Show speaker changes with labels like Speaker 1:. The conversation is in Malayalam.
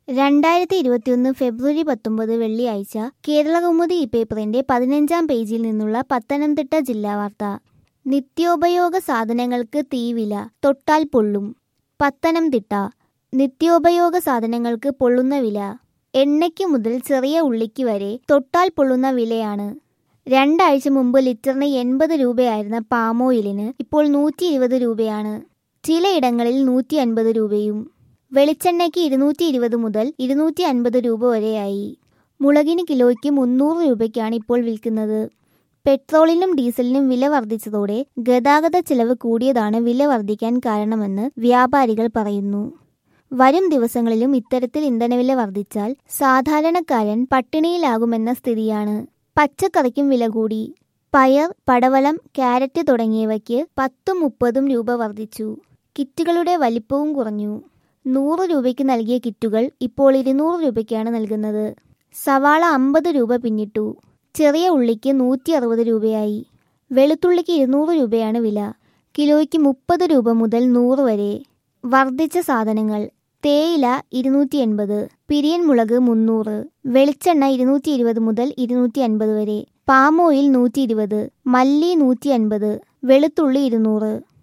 Speaker 1: രണ്ടായിരത്തി ഇരുപത്തിയൊന്ന് ഫെബ്രുവരി പത്തൊമ്പത് വെള്ളിയാഴ്ച കേരളകൗമുദി ഈ പേപ്പറിന്റെ പതിനഞ്ചാം പേജിൽ നിന്നുള്ള പത്തനംതിട്ട ജില്ലാ വാർത്ത നിത്യോപയോഗ സാധനങ്ങൾക്ക് തീവില തൊട്ടാൽ പൊള്ളും പത്തനംതിട്ട നിത്യോപയോഗ സാധനങ്ങൾക്ക് പൊള്ളുന്ന വില എണ്ണയ്ക്ക് മുതൽ ചെറിയ ഉള്ളിക്ക് വരെ തൊട്ടാൽ പൊള്ളുന്ന വിലയാണ് രണ്ടാഴ്ച മുമ്പ് ലിറ്ററിന് എൺപത് രൂപയായിരുന്ന പാമോയിലിന് ഇപ്പോൾ നൂറ്റി ഇരുപത് രൂപയാണ് ചിലയിടങ്ങളിൽ നൂറ്റി അൻപത് രൂപയും വെളിച്ചെണ്ണയ്ക്ക് ഇരുന്നൂറ്റി ഇരുപത് മുതൽ ഇരുന്നൂറ്റി അൻപത് രൂപ വരെയായി മുളകിന് കിലോയ്ക്ക് മുന്നൂറ് രൂപയ്ക്കാണ് ഇപ്പോൾ വിൽക്കുന്നത് പെട്രോളിനും ഡീസലിനും വില വർദ്ധിച്ചതോടെ ഗതാഗത ചെലവ് കൂടിയതാണ് വില വർദ്ധിക്കാൻ കാരണമെന്ന് വ്യാപാരികൾ പറയുന്നു വരും ദിവസങ്ങളിലും ഇത്തരത്തിൽ ഇന്ധനവില വർദ്ധിച്ചാൽ സാധാരണക്കാരൻ പട്ടിണിയിലാകുമെന്ന സ്ഥിതിയാണ് പച്ചക്കറിക്കും വില കൂടി പയർ പടവലം ക്യാരറ്റ് തുടങ്ങിയവയ്ക്ക് പത്തും മുപ്പതും രൂപ വർദ്ധിച്ചു കിറ്റുകളുടെ വലിപ്പവും കുറഞ്ഞു നൂറ് രൂപയ്ക്ക് നൽകിയ കിറ്റുകൾ ഇപ്പോൾ ഇരുന്നൂറ് രൂപയ്ക്കാണ് നൽകുന്നത് സവാള അമ്പത് രൂപ പിന്നിട്ടു ചെറിയ ഉള്ളിക്ക് നൂറ്റി അറുപത് രൂപയായി വെളുത്തുള്ളിക്ക് ഇരുന്നൂറ് രൂപയാണ് വില കിലോയ്ക്ക് മുപ്പത് രൂപ മുതൽ നൂറ് വരെ വർദ്ധിച്ച സാധനങ്ങൾ തേയില ഇരുന്നൂറ്റി എൺപത് പിരിയൻ മുളക് മുന്നൂറ് വെളിച്ചെണ്ണ ഇരുന്നൂറ്റി ഇരുപത് മുതൽ ഇരുന്നൂറ്റി അൻപത് വരെ പാം ഓയിൽ നൂറ്റി ഇരുപത് മല്ലി നൂറ്റി അൻപത് വെളുത്തുള്ളി ഇരുന്നൂറ്